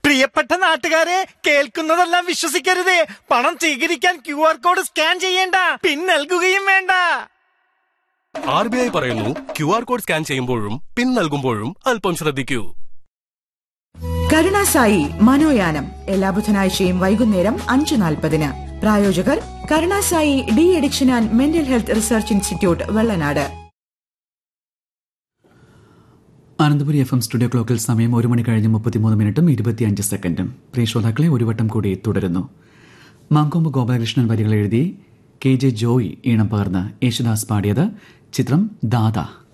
പ്രിയപ്പെട്ട നാട്ടുകാരെ കേൾക്കുന്നതെല്ലാം വിശ്വസിക്കരുത് പണം സ്വീകരിക്കാൻ ക്യു ആർ കോഡ് സ്കാൻ ചെയ്യേണ്ട പിൻ നൽകുകയും വേണ്ട ആർ ബി ഐ പറയുന്നു ക്യു ആർ കോഡ് സ്കാൻ ചെയ്യുമ്പോഴും പിൻ നൽകുമ്പോഴും അല്പം ശ്രദ്ധിക്കൂ കരുണാസായി മനോയാനം എല്ലാ ബുധനാഴ്ചയും വൈകുന്നേരം അഞ്ച് നാൽപ്പതിന് പ്രായോജകർ Karunasai de addiction and mental health research institute Vellanad Ananthapuri F M studio ക്ലോക്കിൽ സമയം ഒരു മണി കഴിഞ്ഞ് മുപ്പത്തിമൂന്ന് മിനിറ്റും ഇരുപത്തിയഞ്ച് സെക്കൻഡും പ്രിയ ശ്രോതാക്കളെ ഒരു വട്ടം കൂടി തുടരുന്നു മാങ്കൊമ്പ് ഗോപാലകൃഷ്ണൻ വരികൾ എഴുതി കെ ജെ ജോയി ഈണം പകർന്ന് യേശുദാസ് പാടിയത് ചിത്രം ദാദ